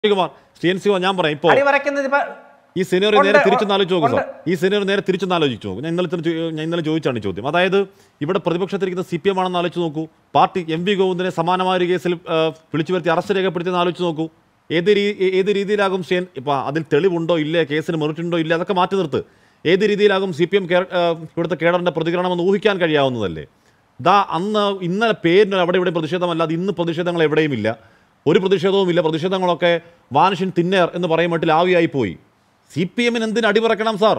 Kumar C N C ഞാൻ പറയാം ഇപ്പോൾ അടിവരയ്ക്കുന്നത് ഇപ്പൊ ഈ സിനിയർ നേരെ ഉണ്ട്, തിരിച്ചൊന്ന് ആലോചിച്ച് നോക്കും സാർ ഉണ്ട്. ഈ സിനിയർ നേരെ തിരിച്ചൊന്ന് ആലോചിച്ച് നോക്കും ഞാൻ ഇന്നലെ തന്നെ ചോ- ഞാൻ ഇന്നലെ ചോദിച്ചാണ് ഈ ചോദ്യം അതായത് ഇവിടെ പ്രതിപക്ഷത്തിരിക്കുന്ന സി പി എം ആണെന്ന് ആലോചിച്ച് നോക്കൂ പാർട്ടി എം വി ഗോവിന്ദനെ സമാനമായ ഒരു കേസിൽ ആ, വിളിച്ചു വരുത്തി അറസ്റ്റ് രേഖപ്പെടുത്തിയെന്ന് ആലോചിച്ച് നോക്കൂ ഏത് രീ ഏ- ഏത് രീതിയിലാകും സ്റ്റേൻ ഇപ്പം അതിൽ തെളിവുണ്ടോ ഇല്ലേ കേസിന് മെറിറ്റ് ഉണ്ടോ ഇല്ല അതൊക്കെ മാറ്റി നിർത്ത് ഏത് രീതിയിലാകും സി പി എം ഇവിടുത്തെ കേഡറിന്റെ പ്രതികരണമെന്ന് ഊഹിക്കാൻ കഴിയാവുന്നതല്ലേ ദാ അന്ന് ഇന്നലെ പേരിന് അവിടെ ഇവിടെ പ്രതിഷേധമല്ലാതെ ഇന്ന് പ്രതിഷേധങ്ങൾ എവിടെയുമില്ല ഒരു പ്രതിഷേധവുമില്ല പ്രതിഷേധങ്ങളൊക്കെ വാനിഷിൻ തിന്നേർ എന്ന് പറയും മട്ടിൽ ആവിയായി പോയി സി പി എമ്മിന് എന്തിന് അടിപറക്കണം സാർ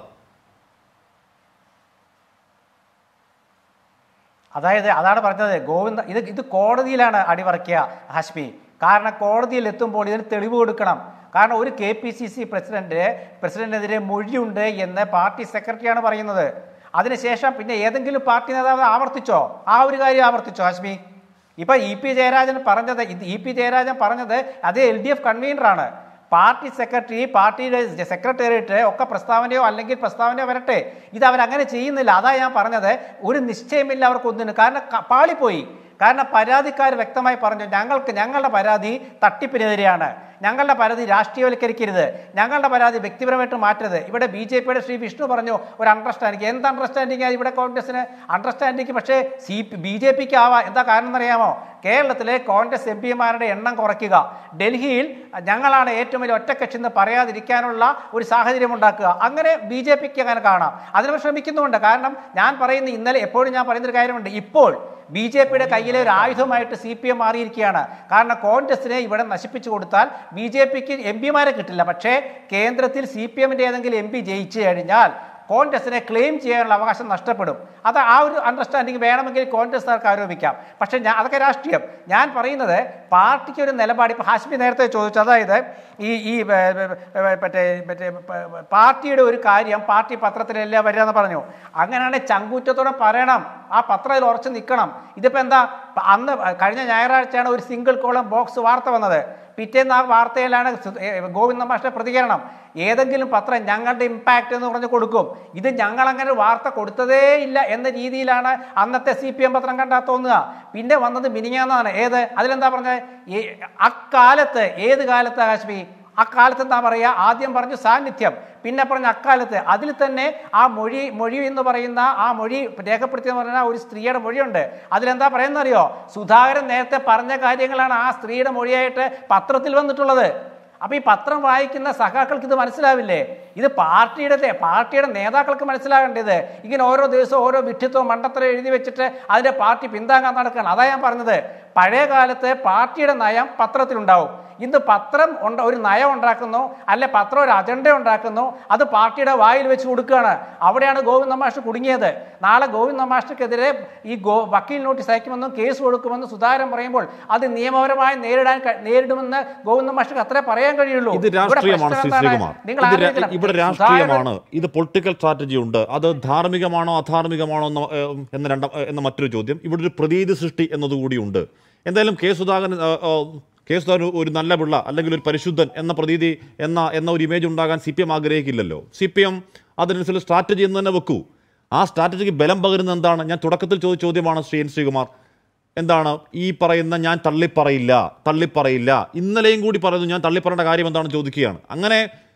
അതായത് അതാണ് പറഞ്ഞത് ഗോവിന്ദ ഇത് ഇത് കോടതിയിലാണ് അടിവറയ്ക്കുക ഹാഷ്മി കാരണം കോടതിയിൽ എത്തുമ്പോൾ ഇതിന് തെളിവ് കൊടുക്കണം കാരണം ഒരു K P C C president പ്രസിഡന്റിനെതിരെ മൊഴിയുണ്ട് എന്ന് പാർട്ടി സെക്രട്ടറിയാണ് പറയുന്നത് അതിനുശേഷം പിന്നെ ഏതെങ്കിലും പാർട്ടി നേതാവ് ആവർത്തിച്ചോ ആ ഒരു കാര്യം ആവർത്തിച്ചോ ഹാഷ്മി ഇപ്പൊ ഇ പി ജയരാജൻ പറഞ്ഞത് ഇത് ഇ പി ജയരാജൻ പറഞ്ഞത് അത് എൽ ഡി എഫ് കൺവീനറാണ് പാർട്ടി സെക്രട്ടറി പാർട്ടിയുടെ സെക്രട്ടേറിയറ്റ് ഒക്കെ പ്രസ്താവനയോ അല്ലെങ്കിൽ പ്രസ്താവനയോ വരട്ടെ ഇത് അവരങ്ങനെ ചെയ്യുന്നില്ല അതാ ഞാൻ പറഞ്ഞത് ഒരു നിശ്ചയമില്ല അവർക്ക് ഒന്നിനും കാരണം ക- പാളിപ്പോയി കാരണം പരാതിക്കാർ വ്യക്തമായി പറഞ്ഞു ഞങ്ങൾക്ക് ഞങ്ങളുടെ പരാതി തട്ടിപ്പിനെതിരെയാണ് ഞങ്ങളുടെ പരാതി രാഷ്ട്രീയവൽക്കരിക്കരുത് ഞങ്ങളുടെ പരാതി വ്യക്തിപരമായിട്ട് മാറ്റരുത് ഇവിടെ ബി ജെ പിയുടെ ശ്രീ വിഷ്ണു പറഞ്ഞു ഒരു അണ്ടർസ്റ്റാൻഡിങ് എന്ത് അണ്ടർസ്റ്റാൻഡിങ് ഇവിടെ കോൺഗ്രസിന് അണ്ടർസ്റ്റാൻഡിങ് പക്ഷേ സി ബി ജെ പിക്ക് ആവാ എന്താ കാരണം എന്നറിയാമോ കേരളത്തിലെ കോൺഗ്രസ് എം പിമാരുടെ എണ്ണം കുറയ്ക്കുക ഡൽഹിയിൽ ഞങ്ങളാണ് ഏറ്റവും വലിയ ഒറ്റക്കക്ഷി എന്ന് പറയാതിരിക്കാനുള്ള ഒരു സാഹചര്യം ഉണ്ടാക്കുക അങ്ങനെ ബി ജെ പിക്ക് അങ്ങനെ കാണാം അതിനവർ ശ്രമിക്കുന്നുമുണ്ട് കാരണം ഞാൻ പറയുന്ന ഇന്നലെ എപ്പോഴും ഞാൻ പറയുന്നൊരു കാര്യമുണ്ട് ഇപ്പോൾ ബി ജെ പിയുടെ കയ്യിലെ ഒരു ആയുധമായിട്ട് സി പി എം മാറിയിരിക്കുകയാണ് കാരണം കോൺഗ്രസിനെ ഇവിടെ നശിപ്പിച്ചു കൊടുത്താൽ ബി ജെ പിക്ക് എം പിമാരെ കിട്ടില്ല പക്ഷേ കേന്ദ്രത്തിൽ സി പി എമ്മിൻ്റെ ഏതെങ്കിലും എം പി ജയിച്ചു കഴിഞ്ഞാൽ കോൺഗ്രസിനെ ക്ലെയിം ചെയ്യാനുള്ള അവകാശം നഷ്ടപ്പെടും അത് ആ ഒരു അണ്ടർസ്റ്റാൻഡിങ് വേണമെങ്കിൽ കോൺഗ്രസ്സുകാർക്ക് ആരോപിക്കാം പക്ഷേ ഞാൻ അതൊക്കെ രാഷ്ട്രീയം ഞാൻ പറയുന്നത് പാർട്ടിക്ക് ഒരു നിലപാട് ഇപ്പോൾ ഹാഷ്മി നേരത്തെ ചോദിച്ചു അതായത് ഈ ഈ ഏ, ഏ, ഏ, മറ്റേ മറ്റേ പ- പാർട്ടിയുടെ ഒരു കാര്യം പാർട്ടി പത്രത്തിലല്ലേ വരിക എന്ന് പറഞ്ഞു അങ്ങനെയാണെങ്കിൽ ചങ്കൂറ്റത്തോടെ പറയണം ആ പത്രത്തിൽ ഉറച്ചു നിൽക്കണം ഇതിപ്പോൾ എന്താ അന്ന് കഴിഞ്ഞ ഞായറാഴ്ചയാണ് ഒരു സിംഗിൾ കോളം ബോക്സ് വാർത്ത വന്നത് പിറ്റേന്ന് ആ വാർത്തയിലാണ് സു- ഏ, ഗോവിന്ദ മാഷ്ട പ്രതികരണം ഏതെങ്കിലും പത്രം ഞങ്ങളുടെ ഇമ്പാക്റ്റ് എന്ന് പറഞ്ഞ് കൊടുക്കും ഇത് ഞങ്ങൾ അങ്ങനെ വാർത്ത കൊടുത്തതേ ഇല്ല എന്ന രീതിയിലാണ് അന്നത്തെ സി പി എം പത്രം കണ്ടാ തോന്നുക പിന്നെ വന്നത് മിനിങ്ങാന്നാണ് ഏത് അതിലെന്താ പറഞ്ഞത് ഈ അക്കാലത്ത് ഏത് കാലത്ത് കാശ്മി അക്കാലത്ത് എന്താ പറയുക ആദ്യം പറഞ്ഞു സാന്നിധ്യം പിന്നെ പറഞ്ഞ അക്കാലത്ത് അതിൽ തന്നെ ആ മൊഴി മൊഴി എന്ന് പറയുന്ന ആ മൊഴി രേഖപ്പെടുത്തിയെന്ന് പറഞ്ഞാൽ ഒരു സ്ത്രീയുടെ മൊഴിയുണ്ട് അതിലെന്താ പറയുന്നത് അറിയോ സുധാകരൻ നേരത്തെ പറഞ്ഞ കാര്യങ്ങളാണ് ആ സ്ത്രീയുടെ മൊഴിയായിട്ട് പത്രത്തിൽ വന്നിട്ടുള്ളത് അപ്പൊ ഈ പത്രം വായിക്കുന്ന സഖാക്കൾക്ക് ഇത് മനസ്സിലാവില്ലേ ഇത് പാർട്ടിയുടെ തേ- പാർട്ടിയുടെ നേതാക്കൾക്ക് മനസ്സിലാകേണ്ടത് ഇങ്ങനെ ഓരോ ദിവസവും ഓരോ വിഡ്ഢിത്വം മണ്ടത്തരം എഴുതി വെച്ചിട്ട് അതിന്റെ പാർട്ടി പിന്താങ്ങാൻ നടക്കുകയാണ് അതാ ഞാൻ പറഞ്ഞത് പഴയ കാലത്ത് പാർട്ടിയുടെ നയം പത്രത്തിലുണ്ടാവും ഇന്ന് പത്രം ഉണ്ട് ഒരു നയം ഉണ്ടാക്കുന്നു അല്ലെ പത്രം ഒരു അജണ്ട ഉണ്ടാക്കുന്നു അത് പാർട്ടിയുടെ വായിൽ വെച്ച് കൊടുക്കുകയാണ് അവിടെയാണ് ഗോവിന്ദ മാഷ് കുടുങ്ങിയത് നാളെ ഗോവിന്ദ മാഷ്ക്കെതിരെ ഈ ഗോ വക്കീൽ നോട്ടീസ് അയക്കുമെന്നും കേസ് കൊടുക്കുമെന്നും സുധാകരൻ പറയുമ്പോൾ അത് നിയമപരമായി നേരിടാൻ ക- നേരിടുമെന്ന് ഗോവിന്ദ മാഷ്ക്ക് അത്രേ പറയാൻ കഴിയുള്ളൂ ഇത് ഇവിടെ രാഷ്ട്രീയമാണ് പ്രശ്നം ശ്രീ എന്താണ്? ശ്രീകുമാർ നിങ്ങൾ ഇത് രാ- ആലോചിക്കണം. ഇവിടെ സുധാകരൻ- രാഷ്ട്രീയമാണ് ഇത് പൊളിറ്റിക്കൽ സ്ട്രാറ്റജി ഉണ്ട് അത് ധാർമ്മികമാണോ അധാർമികമാണോ എന്ന ഏഹ്, എന്ന രണ്ടാം ഏഹ്, എന്ന മറ്റൊരു ചോദ്യം ഇവിടെ ഒരു പ്രതീതി സൃഷ്ടി എന്നതുകൂടിയുണ്ട് എന്തായാലും കെ സുധാകരൻ ഏഹ്, ഏഹ്, കെ സുധാകരൻ ഒരു നല്ല പിള്ള അല്ലെങ്കിൽ ഒരു പരിശുദ്ധൻ എന്ന പ്രതീതി എന്ന എന്ന ഒരു ഇമേജ് ഉണ്ടാകാൻ സി പി എം ആഗ്രഹിക്കില്ലല്ലോ സി പി എം അതിനനുസരിച്ച് സ്ട്രാറ്റജി എന്ന് തന്നെ വെക്കൂ ആ സ്ട്രാറ്റജിക്ക് ബലം പകരുന്ന എന്താണ് ഞാൻ തുടക്കത്തിൽ ചോദിച്ച ചോദ്യമാണ് ശ്രീ എൻ ശ്രീകുമാർ എന്താണ് ഈ പറയുന്ന ഞാൻ തള്ളിപ്പറയില്ല തള്ളിപ്പറയില്ല ഇന്നലെയും കൂടി പറയുന്നു ഞാൻ തള്ളിപ്പറയേണ്ട കാര്യം എന്താണെന്ന് ചോദിക്കുകയാണ് അങ്ങനെ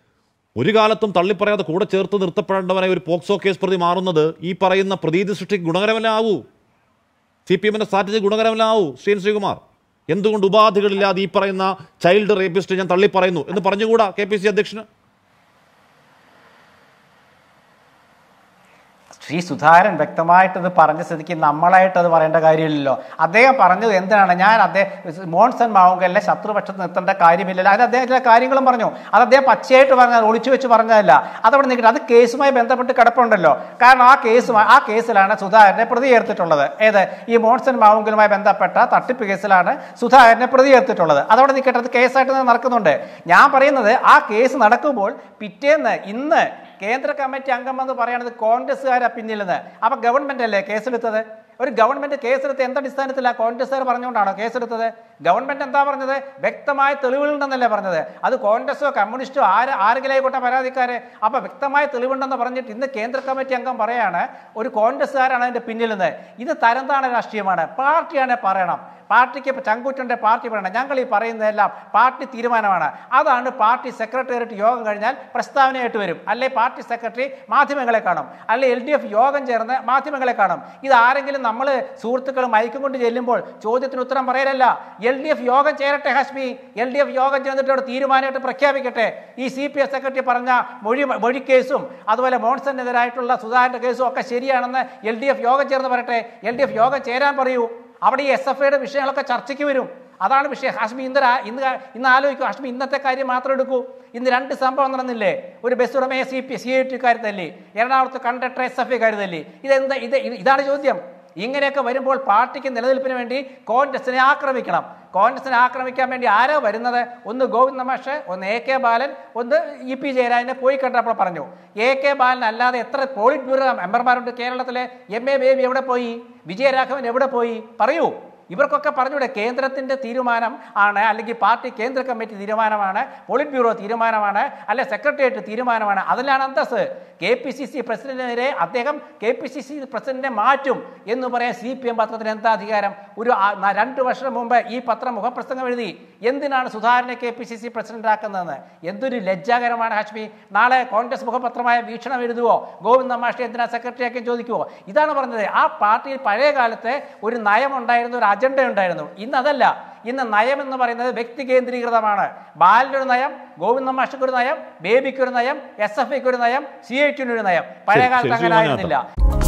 ഒരു കാലത്തും തള്ളിപ്പറയാതെ കൂടെ ചേർത്ത് നിർത്തപ്പെടേണ്ടവനായി ഒരു പോക്സോ കേസ് പ്രതി മാറുന്നത് ഈ പറയുന്ന പ്രതീതി സൃഷ്ടിക്ക് ഗുണകരമല്ല ആവൂ സി പി എമ്മിന്റെ സ്ട്രാറ്റജി ഗുണകരമല്ല ആവൂ ശ്രീ എൻ ശ്രീകുമാർ എന്തുകൊണ്ട് ഉപാധികളില്ലാതെ ഈ പറയുന്ന ചൈൽഡ് റേപ്പിസ്റ്റ് ഞാൻ തള്ളിപ്പറയുന്നു എന്ന് പറഞ്ഞുകൂടാ കെ പി സി അധ്യക്ഷന് ശ്രീ സുധാകരൻ വ്യക്തമായിട്ട് ഇത് പറഞ്ഞ സ്ഥിതിക്ക് നമ്മളായിട്ട് അത് പറയേണ്ട കാര്യമില്ലല്ലോ അദ്ദേഹം പറഞ്ഞത് എന്തിനാണ് ഞാൻ അദ്ദേഹം മോൺസൺ മാവുങ്കലിനെ ശത്രുപക്ഷത്ത് നിർത്തേണ്ട കാര്യമില്ലല്ലോ അതിന് അദ്ദേഹം ചില കാര്യങ്ങളും പറഞ്ഞു അത് അദ്ദേഹം പച്ചയായിട്ട് പറഞ്ഞാൽ ഒളിച്ചു വെച്ച് പറഞ്ഞതല്ല അതവിടെ നിൽക്കട്ടെ അത് കേസുമായി ബന്ധപ്പെട്ട് കിടപ്പുണ്ടല്ലോ കാരണം ആ കേസുമായി ആ കേസിലാണ് സുധാകരനെ പ്രതി ചേർത്തിട്ടുള്ളത് ഏത് ഈ മോൺസൺ മാവുങ്കലുമായി ബന്ധപ്പെട്ട തട്ടിപ്പ് കേസിലാണ് സുധാകരനെ പ്രതി ചേർത്തിട്ടുള്ളത് അതവിടെ നിൽക്കട്ടെ അത് കേസായിട്ട് തന്നെ നടക്കുന്നുണ്ട് ഞാൻ പറയുന്നത് ആ കേസ് നടക്കുമ്പോൾ പിറ്റേന്ന് ഇന്ന് കേന്ദ്ര കമ്മിറ്റി അംഗം എന്ന് പറയുന്നത് കോൺഗ്രസ്സുകാരാ പിന്നിലെന്ന് അപ്പൊ ഗവൺമെന്റ് അല്ലേ കേസെടുത്തത് ഒരു ഗവൺമെന്റ് കേസെടുത്ത് എന്തടിസ്ഥാനത്തിലാണ് കോൺഗ്രസ്സുകാർ പറഞ്ഞുകൊണ്ടാണോ കേസെടുത്തത് ഗവൺമെന്റ് എന്താ പറഞ്ഞത് വ്യക്തമായ തെളിവുകളുണ്ടെന്നല്ലേ പറഞ്ഞത് അത് കോൺഗ്രസോ കമ്മ്യൂണിസ്റ്റോ ആര് ആരെങ്കിലും ആയിക്കോട്ടെ പരാതിക്കാരെ അപ്പൊ വ്യക്തമായ തെളിവുണ്ടെന്ന് പറഞ്ഞിട്ട് ഇന്ന് കേന്ദ്ര കമ്മിറ്റി അംഗം പറയാണ് ഒരു കോൺഗ്രസ്സുകാരാണ് അതിന്റെ പിന്നിൽ നിന്ന് ഇത് തരംതാണ രാഷ്ട്രീയമാണ് പാർട്ടിയാണ് പറയണം പാർട്ടിക്ക് ഇപ്പൊ ചങ്കൂറ്റുണ്ട് പാർട്ടി പറയണം ഞങ്ങൾ ഈ പറയുന്നതെല്ലാം പാർട്ടി തീരുമാനമാണ് അതാണ് പാർട്ടി സെക്രട്ടേറിയറ്റ് യോഗം കഴിഞ്ഞാൽ പ്രസ്താവനയായിട്ട് വരും അല്ലെ പാർട്ടി സെക്രട്ടറി മാധ്യമങ്ങളെ കാണും അല്ലെ എൽ ഡി എഫ് യോഗം ചേർന്ന് മാധ്യമങ്ങളെ കാണും ഇത് ആരെങ്കിലും നമ്മൾ സുഹൃത്തുക്കൾ മയക്കും കൊണ്ട് ചെല്ലുമ്പോൾ ചോദ്യത്തിന് ഉത്തരം പറയലല്ല എൽ ഡി എഫ് യോഗം ചേരട്ടെ ഹാഷ്മി എൽ ഡി എഫ് യോഗം ചേർന്നിട്ട് അവിടെ തീരുമാനമായിട്ട് പ്രഖ്യാപിക്കട്ടെ ഈ സി പി എസ് സെക്രട്ടറി പറഞ്ഞ മൊഴി മൊഴി കേസും അതുപോലെ മോൺസണിനെതിരായിട്ടുള്ള സുധാകരന്റെ കേസും ഒക്കെ ശരിയാണെന്ന് എൽ ഡി എഫ് യോഗം ചേർന്ന് പറയട്ടെ എൽ ഡി എഫ് യോഗം ചേരാൻ പറയൂ അവിടെ ഈ എസ് എഫ് ഐയുടെ വിഷയങ്ങളൊക്കെ ചർച്ചയ്ക്ക് വരും അതാണ് വിഷയം ഹാഷ്മി ഇന്ന് രാ- ഇന്ന് കാ- ഇന്ന് ആലോചിക്കും ഹാഷ്മി ഇന്നത്തെ കാര്യം മാത്രം എടുക്കൂ ഇന്ന് രണ്ട് സംഭവം നടന്നില്ലേ ഒരു ബസ് ഉടമയെ സി പി സി ഐ ടിക്കാർ തല്ലി എറണാകുളത്ത് കണ്ടക്ടർ എസ് എഫ് ഐക്കാർ തല്ലി ഇതെന്താ ഇത് ഇത് ഇതാണ് ചോദ്യം ഇങ്ങനെയൊക്കെ വരുമ്പോൾ പാർട്ടിക്ക് നിലനിൽപ്പിന് വേണ്ടി കോൺഗ്രസിനെ ആക്രമിക്കണം കോൺഗ്രസിനെ ആക്രമിക്കാൻ വേണ്ടി ആരോ വരുന്നത് ഒന്ന് ഗോവിന്ദ മാഷ് ഒന്ന് എ കെ ബാലൻ ഒന്ന് ഇ പി ജയരാജനെ പോയി കണ്ടപ്പോൾ പറഞ്ഞു എ കെ ബാലൻ അല്ലാതെ എത്ര പോളിറ്റ് ബ്യൂറോ മെമ്പർമാരുണ്ട് കേരളത്തിലെ എം എ ബേബി എവിടെ പോയി വിജയരാഘവൻ എവിടെ പോയി പറയൂ ഇവർക്കൊക്കെ പറഞ്ഞൂടെ കേന്ദ്രത്തിന്റെ തീരുമാനം ആണ് അല്ലെങ്കിൽ പാർട്ടി കേന്ദ്ര കമ്മിറ്റി തീരുമാനമാണ് പോളിറ്റ് ബ്യൂറോ തീരുമാനമാണ് അല്ലെ സെക്രട്ടേറിയറ്റ് തീരുമാനമാണ് അതിലാണ് അന്തസ് കെ പി സി സി പ്രസിഡന്റിനെതിരെ അദ്ദേഹം കെ പി സി സി പ്രസിഡന്റിനെ മാറ്റും എന്ന് പറയാൻ സി പി എം പത്രത്തിന് എന്താ അധികാരം ഒരു ആ- ന- രണ്ട് വർഷം മുമ്പ് ഈ പത്രം മുഖപ്രസംഗം എഴുതി എന്തിനാണ് സുധാകരനെ K P C C president ആക്കുന്നതെന്ന് എന്തൊരു ലജ്ജാകരമാണ് ഹാഷ്മി നാളെ കോൺഗ്രസ് മുഖപത്രമായ വീക്ഷണം എഴുതുവോ ഗോവിന്ദ മാഷി എന്തിനാ സെക്രട്ടറി ആക്കി ചോദിക്കുവോ ഇതാണ് പറഞ്ഞത് ആ പാർട്ടിയിൽ പഴയ കാലത്ത് ഒരു നയം ഉണ്ടായിരുന്നു ഒരു അജണ്ട ഉണ്ടായിരുന്നു ഇന്ന് അതല്ല ഇന്ന് നയം എന്ന് പറയുന്നത് വ്യക്തി കേന്ദ്രീകൃതമാണ് ബാലിനൊരു നയം ഗോവിന്ദ മാഷിക്ക് ഒരു നയം ബേബിക്ക് ഒരു നയം എസ് എഫ് ഐക്ക് ഒരു നയം സി ഐ ടിന് ഒരു നയം പഴയ ശരി, കാലത്ത് ശരി, അങ്ങനെ ശരി, ആയിരുന്നില്ല